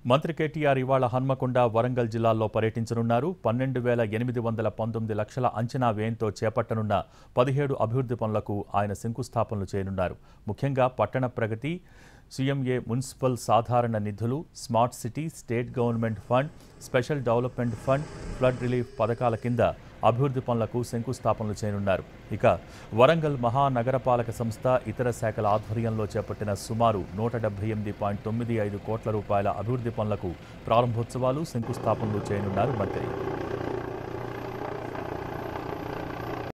మంత్రి కేటీఆర్ ఇవాళ హన్మకొండ వరంగల్ జిల్లాల్లో పర్యటించనున్నారు పన్నెండు వేల ఎనిమిది వందల పంతొమ్మిది లక్షల అంచనా వ్యయంతో చేపట్టనున్న పదిహేడు అభివృద్ధి పనులకు ఆయన శంకుస్థాపనలు చేయనున్నారు ముఖ్యంగా పట్టణ ప్రగతి సీఎంఏ మున్సిపల్ సాధారణ నిధులు smart city state government fund special development fund flood relief పథకాల కింద అభివృద్ధి పనులకు శంకుస్థాపనలు చేయనున్నారు ఇక వరంగల్ మహానగరపాలక సంస్థ ఇతర శాఖల ఆధ్వర్యంలో చేపట్టిన సుమారు నూట డెబ్బై ఎనిమిది పాయింట్ తొమ్మిది ఐదు కోట్ల రూపాయల అభివృద్ధి పనులకు ప్రారంభోత్సవాలు శంకుస్థాపనలు చేయనున్నారు మంత్రి